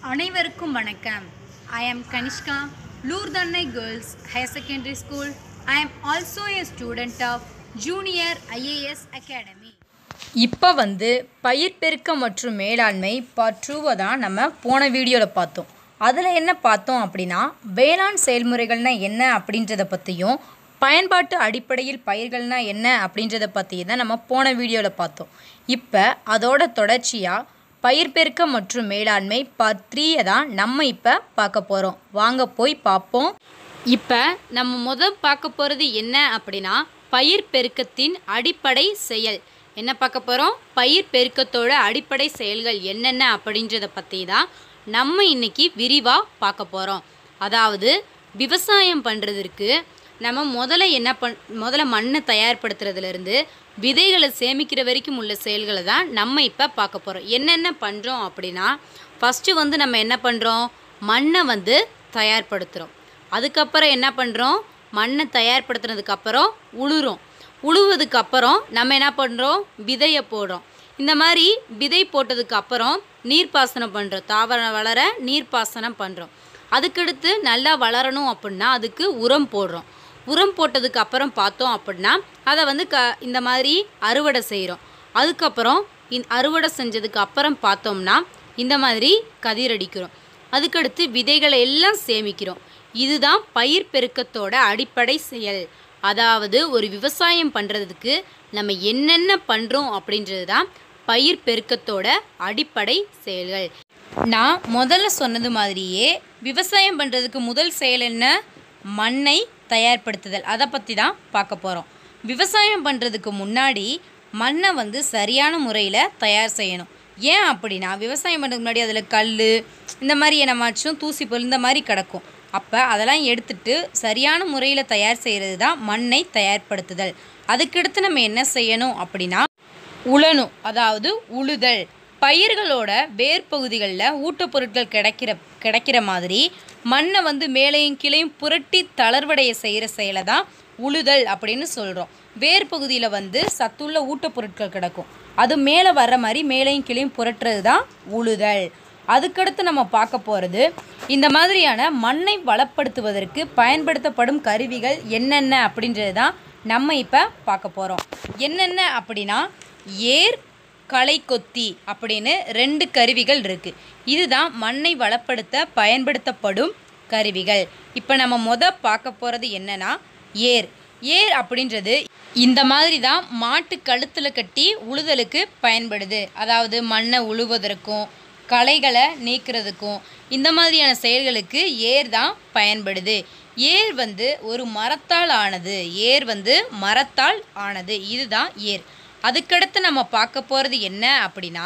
அனைவருக்கும் வணக்கம் I am Kanishka லூர்தன்னை girls higher secondary school I am also a student of junior IAS academy இப்போ வந்து பயிர் பெருக்கம் மற்றும் மேலாண்மை பார்ட் டூவை தான் நம்ம போன வீடியோவில் பார்த்தோம் அதில் என்ன பார்த்தோம் அப்படின்னா வேளாண் செயல்முறைகள்னா என்ன அப்படின்றத பற்றியும் பயன்பாட்டு அடிப்படையில் பயிர்கள்னா என்ன அப்படின்றத பற்றியும் தான் நம்ம போன வீடியோவில் பார்த்தோம் இப்போ அதோட தொடர்ச்சியாக பயிர் பெருக்கம் மற்றும் மேலாண்மை பார்ட் த்ரீயை தான் நம்ம இப்போ பார்க்க போகிறோம் வாங்க போய் பார்ப்போம் இப்போ நம்ம முதல் பார்க்க போகிறது என்ன அப்படின்னா பயிர் பெருக்கத்தின் அடிப்படை செயல் என்ன பார்க்க போகிறோம் பயிர் பெருக்கத்தோட அடிப்படை செயல்கள் என்னென்ன அப்படின்றத பற்றி தான் நம்ம இன்னைக்கு விரிவாக பார்க்க போகிறோம் அதாவது விவசாயம் பண்ணுறதுக்கு நம்ம முதல்ல என்ன பண் முதல்ல மண்ணை தயார்படுத்துறதுலேருந்து விதைகளை சேமிக்கிற வரைக்கும் உள்ள செயல்களை தான் நம்ம இப்போ பார்க்க போகிறோம் என்னென்ன பண்ணுறோம் அப்படின்னா ஃபஸ்ட்டு வந்து நம்ம என்ன பண்ணுறோம் மண்ணை வந்து தயார்படுத்துகிறோம் அதுக்கப்புறம் என்ன பண்ணுறோம் மண்ணை தயார்படுத்துனதுக்கு அப்புறம் உழுறோம் உழுவதுக்கு அப்புறம் நம்ம என்ன பண்ணுறோம் விதையை போடுறோம் இந்த மாதிரி விதை போட்டதுக்கு அப்புறம் நீர்ப்பாசனம் பண்ணுறோம் தாவரம் வளர நீர்ப்பாசனம் பண்ணுறோம் அதுக்கடுத்து நல்லா வளரணும் அப்படின்னா அதுக்கு உரம் போடுறோம் உரம் போட்டதுக்கு அப்புறம் பார்த்தோம் அப்படின்னா அதை வந்து க இந்த மாதிரி அறுவடை செய்கிறோம் அதுக்கப்புறம் இந் அறுவடை செஞ்சதுக்கு அப்புறம் பார்த்தோம்னா இந்த மாதிரி கதிரடிக்கிறோம் அதுக்கடுத்து விதைகளை எல்லாம் சேமிக்கிறோம் இதுதான் பயிர் பெருக்கத்தோட அடிப்படை செயல் அதாவது ஒரு விவசாயம் பண்ணுறதுக்கு நம்ம என்னென்ன பண்ணுறோம் அப்படின்றது தான் பயிர் பெருக்கத்தோட அடிப்படை செயல்கள் நான் முதல்ல சொன்னது மாதிரியே விவசாயம் பண்ணுறதுக்கு முதல் செயல் என்ன மண்ணை தயார்படுத்துதல் அதை பற்றி தான் பார்க்க போகிறோம் விவசாயம் பண்ணுறதுக்கு முன்னாடி மண்ணை வந்து சரியான முறையில் தயார் செய்யணும் ஏன் அப்படின்னா விவசாயம் பண்ணுறதுக்கு முன்னாடி அதில் கல் இந்த மாதிரி என்னமாச்சும் தூசி பொருள் இந்த மாதிரி கிடக்கும் அப்போ அதெல்லாம் எடுத்துட்டு சரியான முறையில் தயார் செய்கிறது தான் மண்ணை தயார்படுத்துதல் அதுக்கடுத்து நம்ம என்ன செய்யணும் அப்படின்னா உழணும் அதாவது உழுதல் பயிர்களோட வேர் பகுதிகளில் ஊட்டப்பொருட்கள் கிடைக்கிற கிடைக்கிற மாதிரி மண்ணை வந்து மேலையும் கீழையும் புரட்டி தளர்வடைய செய்கிற செயலை தான் உழுதல் அப்படின்னு சொல்கிறோம் வேர் பகுதியில் வந்து சத்துள்ள ஊட்டப்பொருட்கள் கிடக்கும் அது மேலே வர்ற மாதிரி மேலையும் கீழையும் புரட்டுறது தான் உழுதல் அதுக்கடுத்து நம்ம பார்க்க போகிறது இந்த மாதிரியான மண்ணை வளப்படுத்துவதற்கு பயன்படுத்தப்படும் கருவிகள் என்னென்ன அப்படின்றது தான் நம்ம இப்போ பார்க்க போகிறோம் என்னென்ன அப்படின்னா ஏர் களைக்கொத்தி அப்படின்னு ரெண்டு கருவிகள் இருக்குது இதுதான் மண்ணை வளப்படுத்த பயன்படுத்தப்படும் கருவிகள் இப்போ நம்ம முத பார்க்க போகிறது என்னன்னா ஏர் ஏர் அப்படின்றது இந்த மாதிரி தான் மாட்டு கழுத்தில் கட்டி உழுதலுக்கு பயன்படுது அதாவது மண்ணை உழுவதற்கும் களைகளை நீக்கிறதுக்கும் இந்த மாதிரியான செயல்களுக்கு ஏர் தான் பயன்படுது ஏர் வந்து ஒரு மரத்தால் ஆனது ஏர் வந்து மரத்தால் ஆனது இதுதான் ஏர் அதுக்கடுத்து நம்ம பார்க்க போகிறது என்ன அப்படின்னா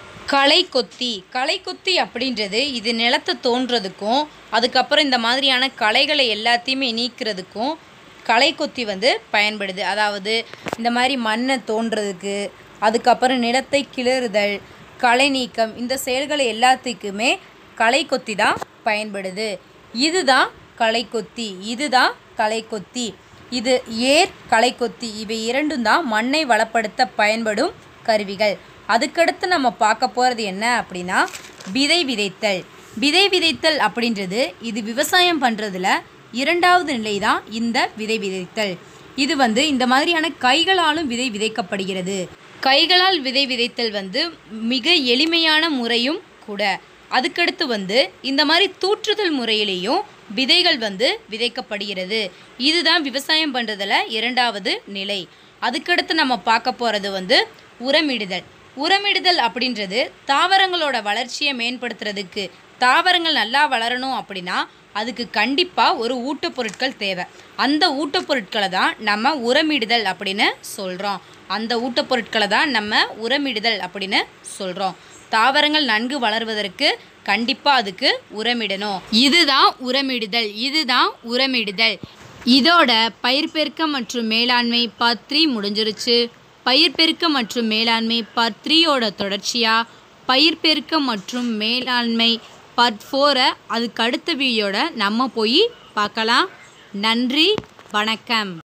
களை கொத்தி களை கொத்தி அப்படின்றது இது நிலத்தை தோன்றதுக்கும் அதுக்கப்புறம் இந்த மாதிரியான களைகளை எல்லாத்தையுமே நீக்கிறதுக்கும் களை கொத்தி வந்து பயன்படுது அதாவது இந்த மாதிரி மண்ணை தோன்றதுக்கு அதுக்கப்புறம் நிலத்தை கிளறுதல் களை நீக்கம் இந்த செயல்களை எல்லாத்துக்குமே களை கொத்தி தான் பயன்படுது இதுதான் களை கொத்தி இதுதான் களை கொத்தி இது ஏர் களை கொத்தி இவை இரண்டும் தான் மண்ணை வளப்படுத்த பயன்படும் கருவிகள் அதுக்கடுத்து நம்ம பார்க்க போகிறது என்ன அப்படின்னா விதை விதைத்தல் விதை விதைத்தல் அப்படின்றது இது விவசாயம் பண்ணுறதுல இரண்டாவது நிலை தான் இந்த விதை விதைத்தல் இது வந்து இந்த மாதிரியான கைகளாலும் விதை விதைக்கப்படுகிறது கைகளால் விதை விதைத்தல் வந்து மிக எளிமையான முறையும் கூட அதுக்கடுத்து வந்து இந்த மாதிரி தூற்றுதல் முறையிலேயும் விதைகள் வந்து விதைக்கப்படுகிறது இதுதான் விவசாயம் பண்ணுறதுல இரண்டாவது நிலை அதுக்கடுத்து நம்ம பார்க்க போகிறது வந்து உரமிடுதல் உரமிடுதல் அப்படின்றது தாவரங்களோட வளர்ச்சியை மேம்படுத்துறதுக்கு தாவரங்கள் நல்லா வளரணும் அப்படின்னா அதுக்கு கண்டிப்பாக ஒரு ஊட்டப்பொருட்கள் தேவை அந்த ஊட்டப்பொருட்களை தான் நம்ம உரமிடுதல் அப்படின்னு சொல்கிறோம் அந்த ஊட்டப்பொருட்களை தான் நம்ம உரமிடுதல் அப்படின்னு சொல்கிறோம் தாவரங்கள் நன்கு வளர்வதற்கு கண்டிப்பாக அதுக்கு உரமிடணும் இதுதான் உரமிடுதல் இதுதான் உரமிடுதல் இதோட பயிர் பெருக்கம் மற்றும் மேலாண்மை பார்ட் த்ரீ முடிஞ்சிருச்சு பயிர் பெருக்கம் மற்றும் மேலாண்மை பார்ட் த்ரீயோட தொடர்ச்சியாக பயிர் பெருக்கம் மற்றும் மேலாண்மை பார்ட் ஃபோரை அதுக்கு அடுத்த வீடியோட நம்ம போய் பார்க்கலாம் நன்றி வணக்கம்